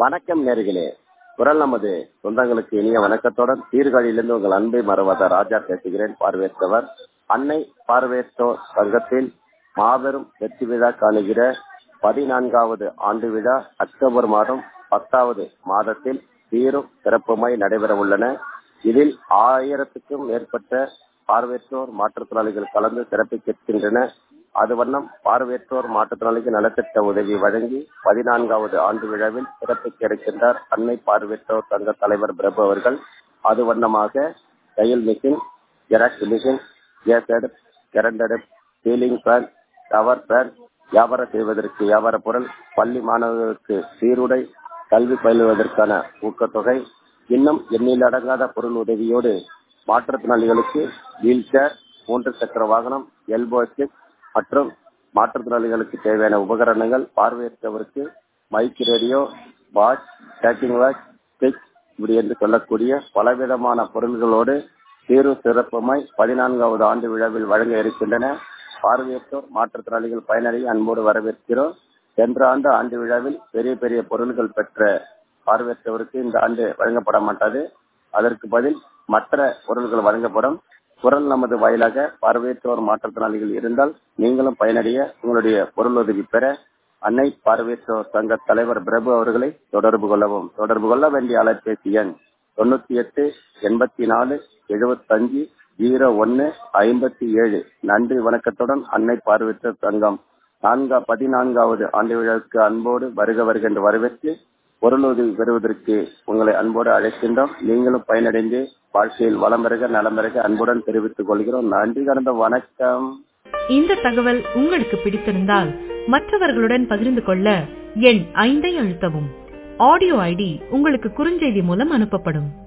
வணக்கம் நேர்களே குரல் நமது சொந்தங்களுக்கு இனிய வணக்கத்துடன் சீர்காழியிலிருந்து உங்கள் அன்பை மறவாத ராஜா பேசுகிறேன் பார்வையற்றவர் அன்னை பார்வையற்றோர் சங்கத்தில் மாபெரும் வெற்றி விழா காணுகிற பதினான்காவது ஆண்டு விழா அக்டோபர் மாதம் பத்தாவது மாதத்தில் சீரும் சிறப்புமாய் நடைபெற உள்ளன இதில் ஆயிரத்துக்கும் மேற்பட்ட பார்வையற்றோர் மாற்றுத்திறனாளிகள் கலந்து சிறப்பிக்கின்றன அது வண்ணம் பார்வையற்றோர் மாற்றுத்திறனாளிக்கு நலத்திட்ட உதவி வழங்கி பதினான்காவது ஆண்டு விழாவில் சிறப்பிக்க இருக்கின்றார் அன்னை பார்வையற்றோர் சங்க தலைவர் பிரபு அவர்கள் அது வண்ணமாக தையல் மிஷின் ஜெராக்ஸ் மிஷின் கேஸ் அடுப்பு கரண்ட் அடுப்பு சீலிங் ஃபேன் டவர் ஃபேன் வியாபாரம் செய்வதற்கு வியாபார பொருள் பள்ளி மாணவர்களுக்கு சீருடை கல்வி பயிலுவதற்கான ஊக்கத்தொகை இன்னும் எண்ணில் அடங்காத பொருள் உதவியோடு மாற்றுத்திறனாளிகளுக்கு வீல் சேர் மூன்று சக்கர வாகனம் எல்போ ஸ்டிக் மற்றும் மாற்றுத்திறனாளிகளுக்கு தேவையான உபகரணங்கள் பார்வையற்றவருக்கு mic radio watch talking watch stick இப்படி என்று சொல்லக்கூடிய பலவிதமான பொருள்களோடு சீரும் சிறப்புமாய் பதினான்காவது ஆண்டு விழாவில் வழங்க இருக்கின்றன பார்வையற்றோர் மாற்றுத்திறனாளிகள் பயனடைய அன்போடு வரவேற்கிறோம் சென்ற ஆண்டு ஆண்டு விழாவில் பெரிய பெரிய பொருள்கள் பெற்ற பார்வையற்றவருக்கு இந்த ஆண்டு வழங்கப்பட மாட்டாது அதற்கு பதில் மற்ற பொருள்கள் வழங்கப்படும் குரல் நமது வாயிலாக பார்வையற்றோர் மாற்றுத்திறனாளிகள் இருந்தால் நீங்களும் பயனடைய உங்களுடைய பொருள் உதவி பெற அன்னை பார்வையற்றோர் சங்க தலைவர் பிரபு அவர்களை தொடர்பு கொள்ளவும் தொடர்பு கொள்ள வேண்டிய அலைபேசி எண் தொண்ணூத்தி எட்டு எண்பத்தி நாலு எழுபத்தஞ்சு ஜீரோ ஒன்னு ஐம்பத்தி ஏழு நன்றி வணக்கத்துடன் அன்னை பார்வையற்றோர் சங்கம் நான்கா பதினான்காவது ஆண்டு விழாவுக்கு அன்போடு வருக வருக என்று வரவேற்று பொருளுதவி பெறுவதற்கு உங்களை அன்போடு அழைக்கின்றோம் நீங்களும் பயனடைந்து வாழ்க்கையில் வளம் பெருக நலம் பெருக அன்புடன் தெரிவித்துக் கொள்கிறோம் நன்றி கடந்த வணக்கம் இந்த தகவல் உங்களுக்கு பிடித்திருந்தால் மற்றவர்களுடன் பகிர்ந்து கொள்ள எண் ஐந்தை அழுத்தவும் ஆடியோ ஐடி உங்களுக்கு குறுஞ்செய்தி மூலம் அனுப்பப்படும்